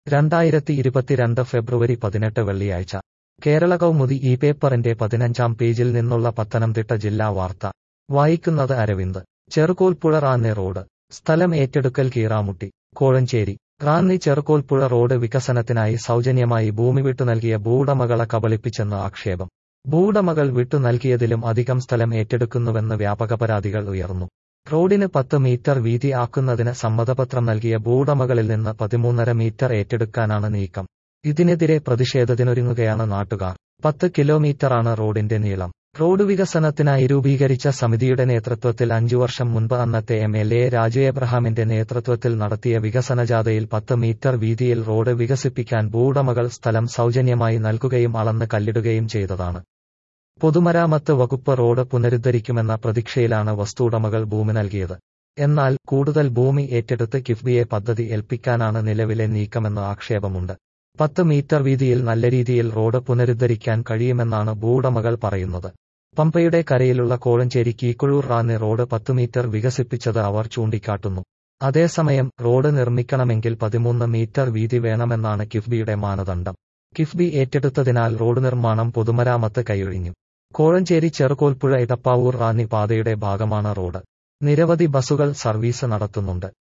രണ്ടായിരത്തി ഇരുപത്തിരണ്ട് ഫെബ്രുവരി പതിനെട്ട് വെള്ളിയാഴ്ച കേരള കൗമുദി ഈ പേപ്പറിന്റെ പതിനഞ്ചാം പേജിൽ നിന്നുള്ള പത്തനംതിട്ട ജില്ലാ വാർത്ത വായിക്കുന്നത് അരവിന്ദ് ചെറുകോൽപ്പുഴ റാന്നി റോഡ് സ്ഥലം ഏറ്റെടുക്കൽ കീറാമുട്ടി കോഴഞ്ചേരി റാന്നി ചെറുകോൽപ്പുഴ റോഡ് വികസനത്തിനായി സൗജന്യമായി ഭൂമി വിട്ടു നൽകിയ ഭൂവുടമകളെ കബളിപ്പിച്ചെന്ന് ആക്ഷേപം ഭൂവുടമകൾ വിട്ടു നൽകിയതിലും അധികം സ്ഥലം ഏറ്റെടുക്കുന്നുവെന്ന് വ്യാപക പരാതികൾ ഉയർന്നു റോഡിന് പത്ത് മീറ്റർ വീതി ആക്കുന്നതിന് സമ്മതപത്രം നൽകിയ ഭൂവുടമകളിൽ നിന്ന് പതിമൂന്നര മീറ്റർ ഏറ്റെടുക്കാനാണ് നീക്കം ഇതിനെതിരെ പ്രതിഷേധത്തിനൊരുങ്ങുകയാണ് നാട്ടുകാർ പത്ത് കിലോമീറ്ററാണ് റോഡിന്റെ നീളം റോഡ് വികസനത്തിനായി രൂപീകരിച്ച സമിതിയുടെ നേതൃത്വത്തിൽ അഞ്ചു വർഷം മുൻപ് അന്നത്തെ എം എൽ എ രാജു എബ്രഹാമിന്റെ നേതൃത്വത്തിൽ നടത്തിയ വികസനജാഥയിൽ പത്ത് മീറ്റർ വീതിയിൽ റോഡ് വികസിപ്പിക്കാൻ ഭൂവുടമകൾ സ്ഥലം സൗജന്യമായി നൽകുകയും അളന്ന് കല്ലിടുകയും ചെയ്തതാണ് പൊതുമരാമത്ത് വകുപ്പ് റോഡ് പുനരുദ്ധരിക്കുമെന്ന പ്രതീക്ഷയിലാണ് വസ്തുവുടമകൾ ഭൂമി നൽകിയത് എന്നാൽ കൂടുതൽ ഭൂമി ഏറ്റെടുത്ത് കിഫ്ബിയെ പദ്ധതി ഏൽപ്പിക്കാനാണ് നിലവിലെ നീക്കമെന്ന് ആക്ഷേപമുണ്ട് പത്ത് മീറ്റർ വീതിയിൽ നല്ല രീതിയിൽ റോഡ് പുനരുദ്ധരിക്കാൻ കഴിയുമെന്നാണ് ഭൂവുടമകൾ പറയുന്നത് പമ്പയുടെ കരയിലുള്ള കോഴഞ്ചേരി കീക്കുഴൂർ റാന്നി റോഡ് പത്ത് മീറ്റർ വികസിപ്പിച്ചത് അവർ ചൂണ്ടിക്കാട്ടുന്നു അതേസമയം റോഡ് നിർമ്മിക്കണമെങ്കിൽ പതിമൂന്ന് മീറ്റർ വീതി വേണമെന്നാണ് കിഫ്ബിയുടെ മാനദണ്ഡം കിഫ്ബി ഏറ്റെടുത്തതിനാൽ റോഡ് നിർമ്മാണം പൊതുമരാമത്ത് കൈയൊഴിഞ്ഞു കോഴഞ്ചേരി ചെറുകോൽപ്പുഴ ഇടപ്പാവൂർ റാന്നി പാതയുടെ ഭാഗമാണ് റോഡ് നിരവധി ബസുകൾ സർവീസ് നടത്തുന്നുണ്ട്